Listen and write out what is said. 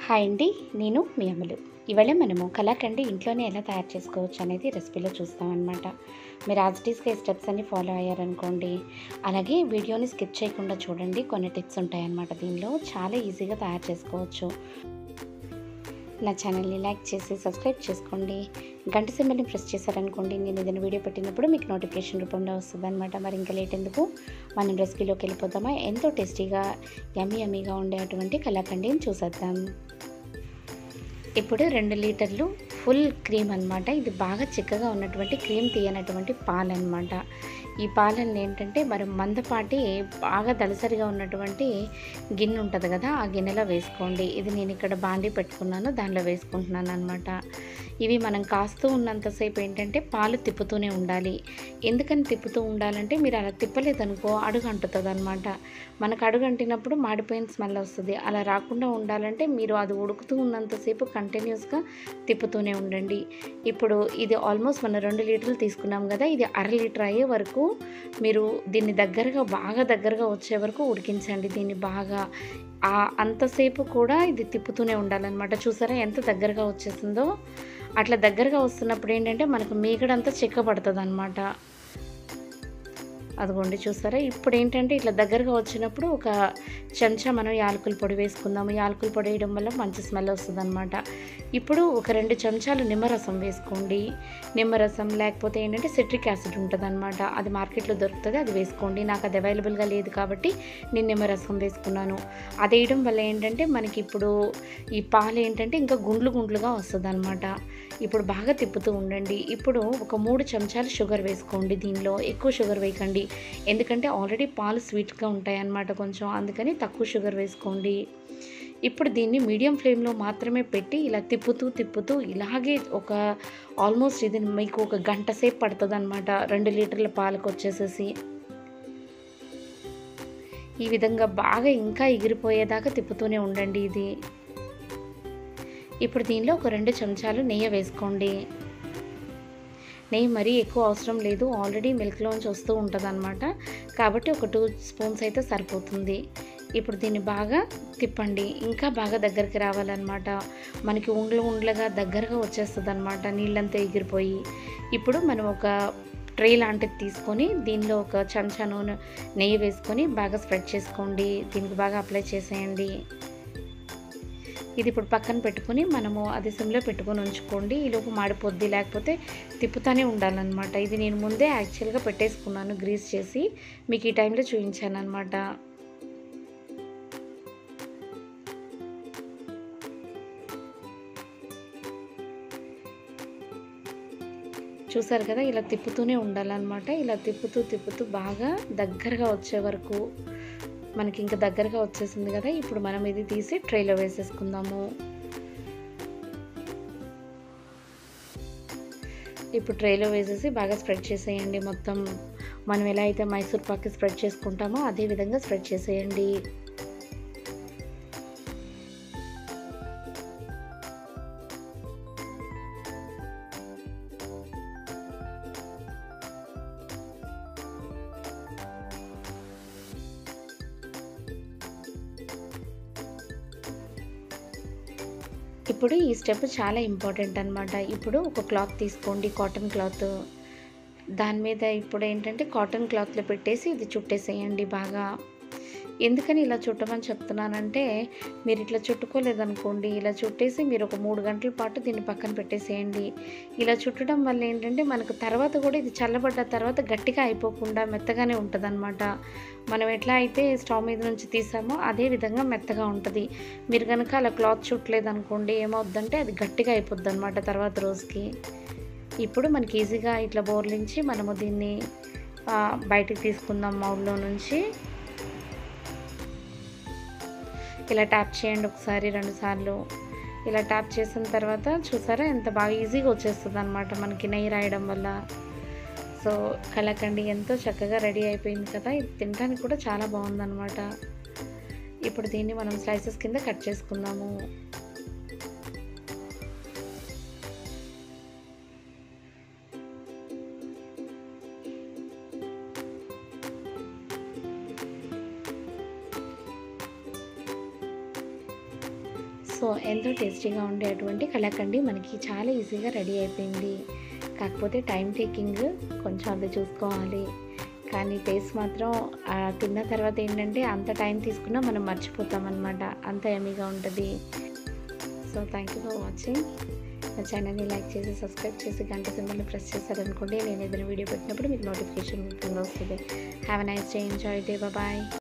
hi అండి నేను మీ అమలు ఇవాళ మనము కలాకండి ఇంట్లోనే ఎలా తయారు చేసుకోవచ్చు అనేది రెసిపీలో చూస్తామన్నమాట మీరు యాజ్ టీస్గా ఈ స్టెప్స్ అన్ని ఫాలో అయ్యారనుకోండి అలాగే వీడియోని స్కిప్ చేయకుండా చూడండి కొన్ని టిప్స్ ఉంటాయన్నమాట దీనిలో చాలా ఈజీగా తయారు చేసుకోవచ్చు నా ఛానల్ని లైక్ చేసి సబ్స్క్రైబ్ చేసుకోండి గంట సింబల్ని ప్రెస్ చేశారనుకోండి నేను ఏదైనా వీడియో పెట్టినప్పుడు మీకు నోటిఫికేషన్ రూపంలో వస్తుంది అనమాట మరి ఇంకా లేట్ ఎందుకు మనం రెసిపీలోకి వెళ్ళిపోదామా ఎంతో టేస్టీగా యమ్మీ యమ్మీగా ఉండే అటువంటి కలాకండిని చూసేద్దాం ఇప్పుడు రెండు లీటర్లు ఫుల్ క్రీమ్ అనమాట ఇది బాగా చిక్కగా ఉన్నటువంటి క్రీమ్ తీయనటువంటి పాలు అనమాట ఈ పాలల్లో ఏంటంటే మరి మందపాటి బాగా దళసరిగా ఉన్నటువంటి గిన్నె ఉంటుంది కదా ఆ గిన్నెలో వేసుకోండి ఇది నేను ఇక్కడ బాండీ పెట్టుకున్నాను దానిలో వేసుకుంటున్నాను అనమాట ఇవి మనం కాస్తూ ఉన్నంతసేపు ఏంటంటే పాలు తిప్పుతూనే ఉండాలి ఎందుకని తిప్పుతూ ఉండాలంటే మీరు అలా తిప్పలేదనుకో అడుగు అంటుతుంది అనమాట మనకు అడుగు అంటినప్పుడు మాడిపోయిన స్మెల్ వస్తుంది అలా రాకుండా ఉండాలంటే మీరు అది ఉడుకుతూ ఉన్నంతసేపు కంటిన్యూస్గా తిప్పుతూనే ఉండండి ఇప్పుడు ఇది ఆల్మోస్ట్ మనం రెండు లీటర్లు తీసుకున్నాం కదా ఇది అర లీటర్ అయ్యే వరకు మీరు దీన్ని దగ్గరగా బాగా దగ్గరగా వచ్చే వరకు ఉడికించండి దీన్ని బాగా ఆ అంతసేపు కూడా ఇది తిప్పుతూనే ఉండాలన్నమాట చూసారా ఎంత దగ్గరగా వచ్చేసిందో అట్లా దగ్గరగా వస్తున్నప్పుడు ఏంటంటే మనకు మీగడంతా చిక్కబడుతుంది అనమాట అదిగోండి చూసారా ఇప్పుడు ఏంటంటే ఇట్లా దగ్గరగా వచ్చినప్పుడు ఒక చెంచా మనం యాలకుల పొడి వేసుకుందాము యాలకుల పొడి వేయడం వల్ల మంచి స్మెల్ వస్తుంది అనమాట ఇప్పుడు ఒక రెండు చెంచాలు నిమ్మరసం వేసుకోండి నిమ్మరసం లేకపోతే ఏంటంటే సిట్రిక్ యాసిడ్ ఉంటుంది అనమాట అది మార్కెట్లో దొరుకుతుంది అది వేసుకోండి నాకు అది అవైలబుల్గా లేదు కాబట్టి నేను నిమ్మరసం వేసుకున్నాను అది వేయడం వల్ల ఏంటంటే మనకి ఇప్పుడు ఈ పాలు ఏంటంటే ఇంకా గుండ్లు గుండ్లుగా వస్తుంది అనమాట ఇప్పుడు బాగా తిప్పుతూ ఉండండి ఇప్పుడు ఒక మూడు చెంచాలు షుగర్ వేసుకోండి దీనిలో ఎక్కువ షుగర్ వేయకండి ఎందుకంటే ఆల్రెడీ పాలు స్వీట్గా ఉంటాయి అన్నమాట కొంచెం అందుకని తక్కువ షుగర్ వేసుకోండి ఇప్పుడు దీన్ని మీడియం ఫ్లేమ్లో మాత్రమే పెట్టి ఇలా తిప్పుతూ తిప్పుతూ ఇలాగే ఒక ఆల్మోస్ట్ ఇది మీకు ఒక గంట సేపు పడుతుంది అనమాట రెండు లీటర్ల పాలకు వచ్చేసేసి ఈ విధంగా బాగా ఇంకా ఎగిరిపోయేదాకా తిప్పుతూనే ఉండండి ఇది ఇప్పుడు దీనిలో ఒక రెండు చెంచాలు నెయ్యి వేసుకోండి నెయ్యి మరీ ఎక్కువ అవసరం లేదు ఆల్రెడీ మిల్క్లోంచి వస్తూ ఉంటుంది అనమాట కాబట్టి ఒక టూ స్పూన్స్ అయితే సరిపోతుంది ఇప్పుడు దీన్ని బాగా తిప్పండి ఇంకా బాగా దగ్గరికి రావాలన్నమాట మనకి ఉండ్లు ఉండ్లుగా దగ్గరగా వచ్చేస్తుంది అనమాట నీళ్ళంతా ఎగిరిపోయి ఇప్పుడు మనం ఒక ట్రే లాంటిది తీసుకొని దీనిలో ఒక చెంచా నూనె నెయ్యి వేసుకొని బాగా స్ప్రెడ్ చేసుకోండి దీనికి బాగా అప్లై చేసేయండి ఇది ఇప్పుడు పక్కన పెట్టుకుని మనము అది సిమ్లో పెట్టుకొని ఉంచుకోండి ఈలోపు మాడిపోద్ది లేకపోతే తిప్పుతానే ఉండాలన్నమాట ఇది నేను ముందే యాక్చువల్గా పెట్టేసుకున్నాను గ్రీస్ చేసి మీకు ఈ టైంలో చూపించాను అనమాట చూసారు కదా ఇలా తిప్పుతూనే ఉండాలన్నమాట ఇలా తిప్పుతూ తిప్పుతూ బాగా దగ్గరగా వచ్చే వరకు మనకి ఇంకా దగ్గరగా వచ్చేసింది కదా ఇప్పుడు మనం ఇది తీసి ట్రేలో వేసేసుకుందాము ఇప్పుడు ట్రేలో వేసేసి బాగా స్ప్రెడ్ చేసేయండి మొత్తం మనం ఎలా అయితే మైసూర్ పాక్కి స్ప్రెడ్ చేసుకుంటామో అదే విధంగా స్ప్రెడ్ చేసేయండి ఇప్పుడు ఈ స్టెప్ చాలా ఇంపార్టెంట్ అనమాట ఇప్పుడు ఒక క్లాత్ తీసుకోండి కాటన్ క్లాత్ దాని మీద ఇప్పుడు ఏంటంటే కాటన్ క్లాత్లో పెట్టేసి ఇది చుట్టేసేయండి బాగా ఎందుకని ఇలా చుట్టమని చెప్తున్నానంటే మీరు ఇట్లా చుట్టుకోలేదనుకోండి ఇలా చుట్టేసి మీరు ఒక మూడు గంటల పాటు దీన్ని పక్కన పెట్టేసేయండి ఇలా చుట్టడం వల్ల ఏంటంటే మనకు తర్వాత కూడా ఇది చల్లబడ్డ తర్వాత గట్టిగా అయిపోకుండా మెత్తగానే ఉంటుంది అనమాట మనం ఎట్లా అయితే స్టవ్ మీద నుంచి తీసామో అదే విధంగా మెత్తగా ఉంటుంది మీరు కనుక అలా క్లాత్ చుట్టలేదనుకోండి ఏమవుద్దంటే అది గట్టిగా అయిపోద్ది అనమాట తర్వాత రోజుకి ఇప్పుడు మనకి ఈజీగా ఇట్లా బోర్లించి మనము దీన్ని బయటికి తీసుకుందాం మౌల్లో నుంచి ఇలా ట్యాప్ చేయండి ఒకసారి రెండు సార్లు ఇలా ట్యాప్ చేసిన తర్వాత చూసారా ఎంత బాగా ఈజీగా వచ్చేస్తుంది అనమాట మనకి నెయ్యి రాయడం వల్ల సో కలకండి ఎంతో చక్కగా రెడీ అయిపోయింది కదా ఇది తినడానికి కూడా చాలా బాగుందన్నమాట ఇప్పుడు దీన్ని మనం స్లైసెస్ కింద కట్ చేసుకుందాము సో ఎంతో టేస్టీగా ఉండేటువంటి కలాకండి మనకి చాలా ఈజీగా రెడీ అయిపోయింది కాకపోతే టైం టేకింగ్ కొంచెం అది చూసుకోవాలి కానీ టేస్ట్ మాత్రం ఆ తిన్న తర్వాత ఏంటంటే అంత టైం తీసుకున్నా మనం మర్చిపోతాం అనమాట అంత ఎమీగా ఉంటుంది so thank you for watching నా ఛానల్ని లైక్ చేసి సబ్స్క్రైబ్ చేసి గంట సింబల్ని ప్రెస్ చేశారనుకోండి నేను ఏదైనా వీడియో పెట్టినప్పుడు మీకు నోటిఫికేషన్ వస్తుంది have a nice day enjoy day bye